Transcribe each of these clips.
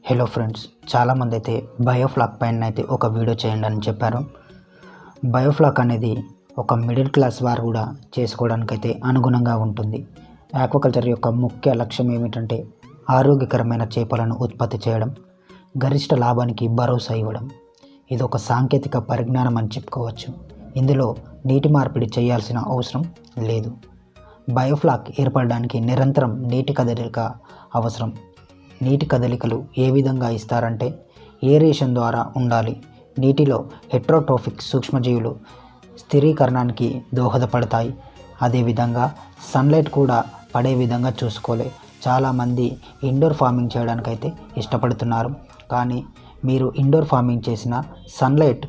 hello friends చాలామంది అయితే biofloc పైన అయితే ఒక వీడియో చేయండి అని చెప్పారు బయోఫ్లాక్ అనేది ఒక మిడిల్ క్లాస్ వారు కూడా చేసుకోవడానికి అయితే అనుగుణంగా ఉంటుంది ఆక్వాకల్చర్ యొక్క ముఖ్య లక్ష్యం ఏమిటంటే ఆరోగ్యకరమైన చేపలను ఉత్పత్తి చేయడం గరిష్ట లాభానికి భరోసా ఇవ్వడం ఇది ఒక సాంకేతిక పరిజ్ఞానం అని చెప్పుకోవచ్చు ఇందులో నీటి మార్పిడి చేయాల్సిన అవసరం లేదు బయోఫ్లాక్ ఏర్పడడానికి నిరంతరం నీటి కదలిక అవసరం నీటి కదలికలు ఏ విధంగా ఇస్తారంటే ఏరేషన్ ద్వారా ఉండాలి నీటిలో హెట్రోట్రోఫిక్ సూక్ష్మజీవులు స్థిరీకరణానికి దోహదపడతాయి అదేవిధంగా సన్లైట్ కూడా పడే విధంగా చూసుకోలే చాలామంది ఇండోర్ ఫార్మింగ్ చేయడానికైతే ఇష్టపడుతున్నారు కానీ మీరు ఇండోర్ ఫార్మింగ్ చేసిన సన్లైట్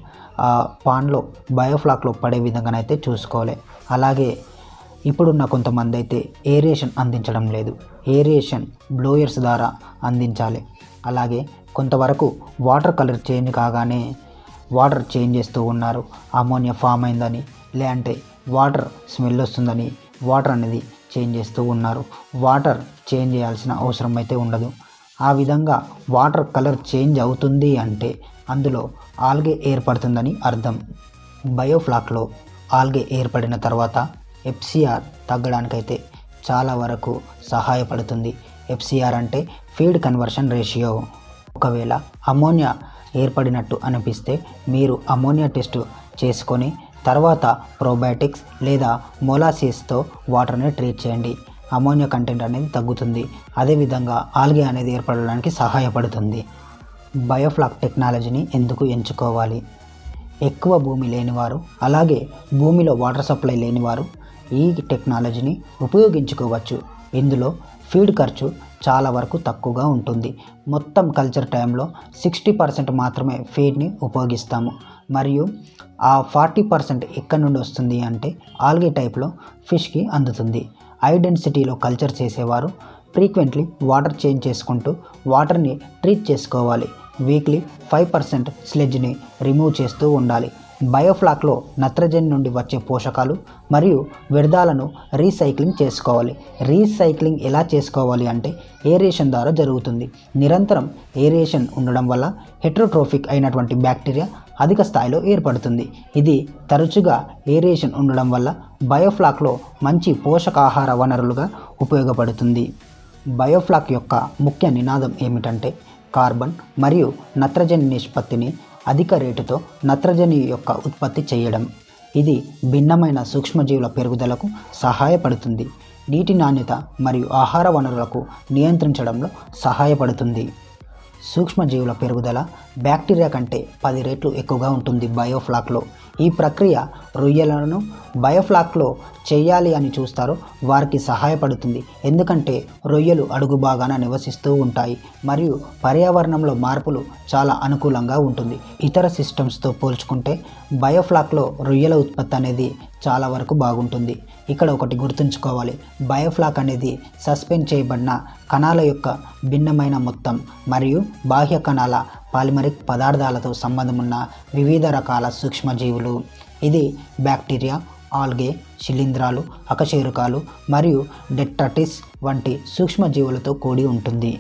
పాన్లో బయోఫ్లాక్లో పడే విధంగానైతే చూసుకోవాలి అలాగే ఇప్పుడున్న కొంతమంది అయితే ఏరియేషన్ అందించడం లేదు ఏరియేషన్ బ్లోయర్స్ ద్వారా అందించాలి అలాగే కొంతవరకు వాటర్ కలర్ చేంజ్ కాగానే వాటర్ చేంజ్ చేస్తూ ఉన్నారు అమోనియా ఫామ్ అయిందని లేదంటే వాటర్ స్మెల్ వస్తుందని వాటర్ అనేది చేంజ్ చేస్తూ ఉన్నారు వాటర్ చేంజ్ చేయాల్సిన అవసరం అయితే ఉండదు ఆ విధంగా వాటర్ కలర్ చేంజ్ అవుతుంది అంటే అందులో ఆల్గే ఏర్పడుతుందని అర్థం బయోఫ్లాక్లో ఆల్గే ఏర్పడిన తర్వాత ఎఫ్సిఆర్ తగ్గడానికైతే చాలా వరకు సహాయపడుతుంది ఎఫ్సిఆర్ అంటే ఫీడ్ కన్వర్షన్ రేషియో ఒకవేళ అమోనియా ఏర్పడినట్టు అనిపిస్తే మీరు అమోనియా టెస్ట్ చేసుకొని తర్వాత ప్రోబయాటిక్స్ లేదా మొలాసిస్తో వాటర్ని ట్రీట్ చేయండి అమోనియా కంటెంట్ అనేది తగ్గుతుంది అదేవిధంగా ఆల్గే అనేది ఏర్పడడానికి సహాయపడుతుంది బయోఫ్లాక్ టెక్నాలజీని ఎందుకు ఎంచుకోవాలి ఎక్కువ భూమి లేనివారు అలాగే భూమిలో వాటర్ సప్లై లేనివారు ఈ టెక్నాలజీని ఉపయోగించుకోవచ్చు ఇందులో ఫీడ్ ఖర్చు చాలా వరకు తక్కువగా ఉంటుంది మొత్తం కల్చర్ టైంలో సిక్స్టీ పర్సెంట్ మాత్రమే ఫీడ్ని ఉపయోగిస్తాము మరియు ఆ ఫార్టీ పర్సెంట్ ఎక్కడి నుండి వస్తుంది అంటే ఆల్గే టైప్లో ఫిష్కి అందుతుంది హై డెన్సిటీలో కల్చర్ చేసేవారు ఫ్రీక్వెంట్లీ వాటర్ చేంజ్ చేసుకుంటూ వాటర్ని ట్రీట్ చేసుకోవాలి వీక్లీ ఫైవ్ పర్సెంట్ స్లెడ్జ్ని రిమూవ్ చేస్తూ ఉండాలి బయోఫ్లాక్లో నత్రజని నుండి వచ్చే పోషకాలు మరియు వ్యర్థాలను రీసైక్లింగ్ చేసుకోవాలి రీసైక్లింగ్ ఎలా చేసుకోవాలి అంటే ఏరేషన్ ద్వారా జరుగుతుంది నిరంతరం ఏరేషన్ ఉండడం వల్ల హెట్రోట్రోఫిక్ అయినటువంటి బ్యాక్టీరియా అధిక స్థాయిలో ఏర్పడుతుంది ఇది తరచుగా ఏరేషన్ ఉండడం వల్ల బయోఫ్లాక్లో మంచి పోషకాహార వనరులుగా ఉపయోగపడుతుంది బయోఫ్లాక్ యొక్క ముఖ్య నినాదం ఏమిటంటే కార్బన్ మరియు నత్రజని నిష్పత్తిని అధిక రేటుతో నత్రజని యొక్క ఉత్పత్తి చేయడం ఇది భిన్నమైన సూక్ష్మజీవుల పెరుగుదలకు సహాయపడుతుంది నీటి నాణ్యత మరియు ఆహార వనరులకు నియంత్రించడంలో సహాయపడుతుంది సూక్ష్మజీవుల పెరుగుదల బ్యాక్టీరియా కంటే పది రెట్లు ఎక్కువగా ఉంటుంది బయోఫ్లాక్లో ఈ ప్రక్రియ రొయ్యలను బయోఫ్లాక్లో చేయాలి అని చూస్తారో వారికి సహాయపడుతుంది ఎందుకంటే రొయ్యలు అడుగు భాగాన నివసిస్తూ ఉంటాయి మరియు పర్యావరణంలో మార్పులు చాలా అనుకూలంగా ఉంటుంది ఇతర సిస్టమ్స్తో పోల్చుకుంటే బయోఫ్లాక్లో రొయ్యల ఉత్పత్తి అనేది చాలా వరకు బాగుంటుంది ఇక్కడ ఒకటి గుర్తుంచుకోవాలి బయోఫ్లాక్ అనేది సస్పెండ్ చేయబడిన కణాల యొక్క భిన్నమైన మొత్తం మరియు బాహ్య కణాల పాలిమరిక్ పదార్థాలతో సంబంధం ఉన్న వివిధ రకాల సూక్ష్మజీవులు ఇది బ్యాక్టీరియా ఆల్గే శిలీంధ్రాలు అకశేరుకాలు మరియు డెట్రటిస్ వంటి సూక్ష్మజీవులతో కూడి ఉంటుంది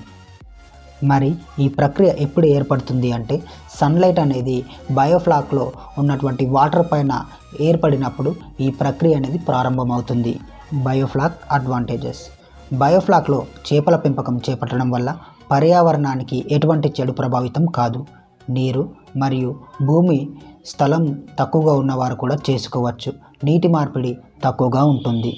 మరి ఈ ప్రక్రియ ఎప్పుడు ఏర్పడుతుంది అంటే సన్లైట్ అనేది బయోఫ్లాక్లో ఉన్నటువంటి వాటర్ పైన ఏర్పడినప్పుడు ఈ ప్రక్రియ అనేది ప్రారంభమవుతుంది బయోఫ్లాక్ అడ్వాంటేజెస్ బయోఫ్లాక్లో చేపల పెంపకం చేపట్టడం వల్ల పర్యావరణానికి ఎటువంటి చెడు ప్రభావితం కాదు నీరు మరియు భూమి స్థలం తక్కువగా ఉన్నవారు కూడా చేసుకోవచ్చు నీటి మార్పిడి తక్కువగా ఉంటుంది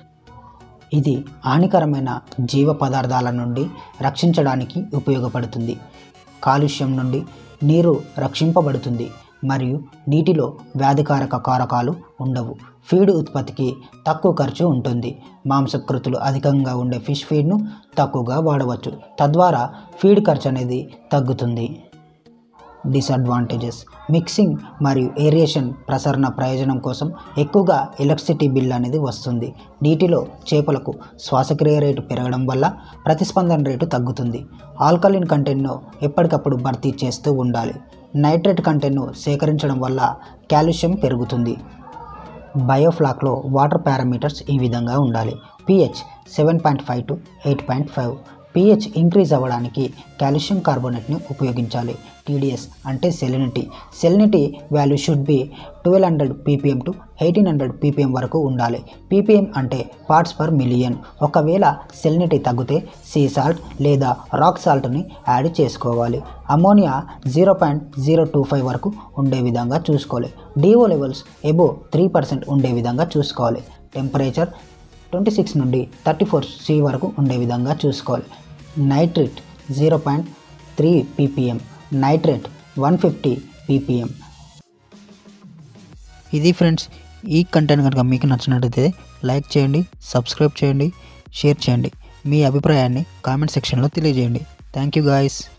ఇది హానికరమైన జీవ పదార్థాల నుండి రక్షించడానికి ఉపయోగపడుతుంది కాలుష్యం నుండి నీరు రక్షింపబడుతుంది మరియు నీటిలో వ్యాధికారక కారకాలు ఉండవు ఫీడ్ ఉత్పత్తికి తక్కువ ఖర్చు ఉంటుంది మాంసకృతులు అధికంగా ఉండే ఫిష్ ఫీడ్ను తక్కువగా వాడవచ్చు తద్వారా ఫీడ్ ఖర్చు అనేది తగ్గుతుంది డిసడ్వాంటేజెస్ మిక్సింగ్ మరియు ఏరియేషన్ ప్రసరణ ప్రయోజనం కోసం ఎక్కువగా ఎలక్ట్రిసిటీ బిల్ అనేది వస్తుంది నీటిలో చేపలకు శ్వాసక్రియ రేటు పెరగడం వల్ల ప్రతిస్పందన రేటు తగ్గుతుంది ఆల్కలిన్ కంటెంట్ను ఎప్పటికప్పుడు భర్తీ చేస్తూ ఉండాలి నైట్రేట్ కంటెంట్ను సేకరించడం వల్ల కాల్షియం పెరుగుతుంది బయోఫ్లాక్లో వాటర్ పారామీటర్స్ ఈ విధంగా ఉండాలి pH seven point five to eight point five pH increase అవ్వడానికి కాల్షియం కార్బోనేట్ని ఉపయోగించాలి టీడీఎస్ అంటే salinity salinity value should be twelve hundred ppm to eighteen hundred ppm వరకు ఉండాలి పీపీఎం అంటే పార్ట్స్ పర్ మిలియన్ ఒకవేళ సెలినిటీ తగ్గితే సీ సాల్ట్ లేదా రాక్ సాల్ట్ని యాడ్ చేసుకోవాలి ammonia zero point zero two five వరకు ఉండే విధంగా చూసుకోవాలి DO levels above three percent ఉండే విధంగా చూసుకోవాలి టెంపరేచర్ ట్వంటీ సిక్స్ నుండి థర్టీ ఫోర్ సి వరకు ఉండే విధంగా చూసుకోవాలి nitrate zero point three ppm nitrate one fifty ppm ఇది ఫ్రెండ్స్ ఈ కంటెంట్ కనుక మీకు నచ్చినట్లయితే లైక్ చేయండి సబ్స్క్రైబ్ చేయండి షేర్ చేయండి మీ అభిప్రాయాన్ని కామెంట్ సెక్షన్లో తెలియజేయండి థ్యాంక్ యూ గాయస్